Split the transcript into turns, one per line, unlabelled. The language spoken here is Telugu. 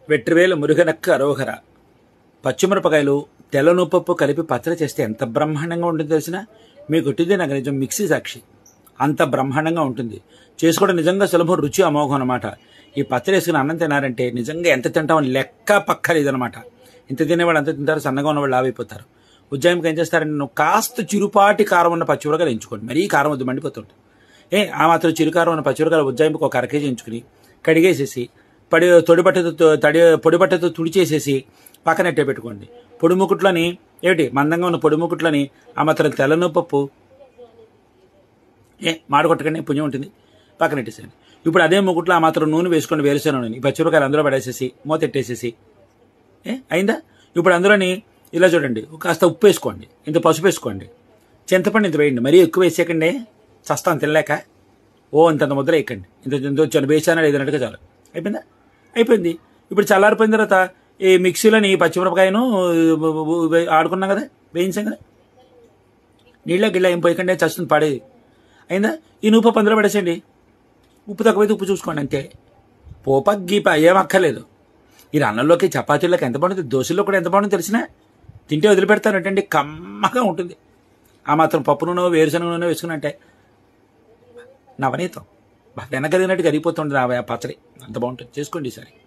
వెట్రివేలు మురుగనక్క అరోహర పచ్చిమిరపకాయలు తెల్ల నుప్పప్పు కలిపి పచ్చడి చేస్తే ఎంత బ్రహ్మాండంగా ఉంటుందో తెలిసిన మీకు ఒట్టిదే నాకు నిజం మిక్సీ సాక్షి అంత బ్రహ్మాండంగా ఉంటుంది చేసుకోవడం నిజంగా సులభం రుచి అమోఘం అనమాట ఈ పచ్చడి వేసుకుని అన్నం తినారంటే నిజంగా ఎంత తింటామని లెక్క పక్కలేదనమాట ఇంత తినేవాళ్ళు అంత తింటారు సన్నగా ఉన్నవాళ్ళు లావైపోతారు ఉజ్జాయింకి ఏం చేస్తారంటే నువ్వు కాస్త చిరుపాటి కారం ఉన్న పచ్చిమిరకాయలు ఎంచుకోండి మరీ కారం వద్దు మండిపోతుంటుంది ఏ ఆ మాత్రం చిరుకారం ఉన్న పచ్చిమిరకాయలు ఉజ్జాయింపుకి ఒక అర కేజీ ఎంచుకుని కడిగేసేసి పడి తొడి బట్టతో తడి పొడి బట్టతో తుడిచేసేసి పక్కనట్టే పెట్టుకోండి పొడి ముకుట్లని ఏమిటి మందంగా ఉన్న పొడి ముకుట్లని ఆ మాత్రం తెల్లనొప్పప్పు ఏ మాడగొట్టకండి పుణ్యం ఉంటుంది పక్కన పెట్టేసేయండి ఇప్పుడు అదే ముకుట్లో ఆ మాత్రం నూనె వేసుకోండి వేరుశెనగ నూనె ఈ పచ్చిమిరకాయలు అందులో పడేసేసి మూత ఎట్టేసేసి ఏ అయిందా ఇప్పుడు అందులోని ఇలా చూడండి కాస్త ఉప్పు వేసుకోండి ఇంత పసుపు వేసుకోండి చింతపండు ఇంత వేయండి మరీ ఎక్కువ వేసేయకండి చస్తాను తినలేక ఓ ఇంతంత ముద్ర వేయకండి ఇంత ఇంత వచ్చాను వేసాను ఐదున్నట్టుగా చాలు అయిపోయిందా అయిపోయింది ఇప్పుడు చల్లారిపోయిన తర్వాత ఈ మిక్సీలోని ఈ పచ్చిమిరపకాయను వే- ఆడుకున్నాం కదా వేయించాం కదా నీళ్ళ గిళ్ళ ఏం పోయకండి చస్తుంది పాడేది అయిందా ఈ నూప పందులో పడేసేయండి ఉప్పు తక్కువైతే ఉప్పు చూసుకోండి అంతే పోప గీప ఏం అక్కర్లేదు ఈ అన్నంలోకి చపాతీలోకి ఎంత బాగుంటుంది దోశల్లో కూడా ఎంత బాగుంటుంది తెలిసినా తింటే వదిలిపెడతాను అంటే కమ్మగా ఉంటుంది ఆ మాత్రం పప్పు నూనె వేరుశనగ నూనె వేసుకుని అంటే నవనీతం వెనక తిన్నట్టు కరిగిపోతుంది ఆ పచ్చడి అంత బాగుంటుంది చేసుకోండి ఈసారి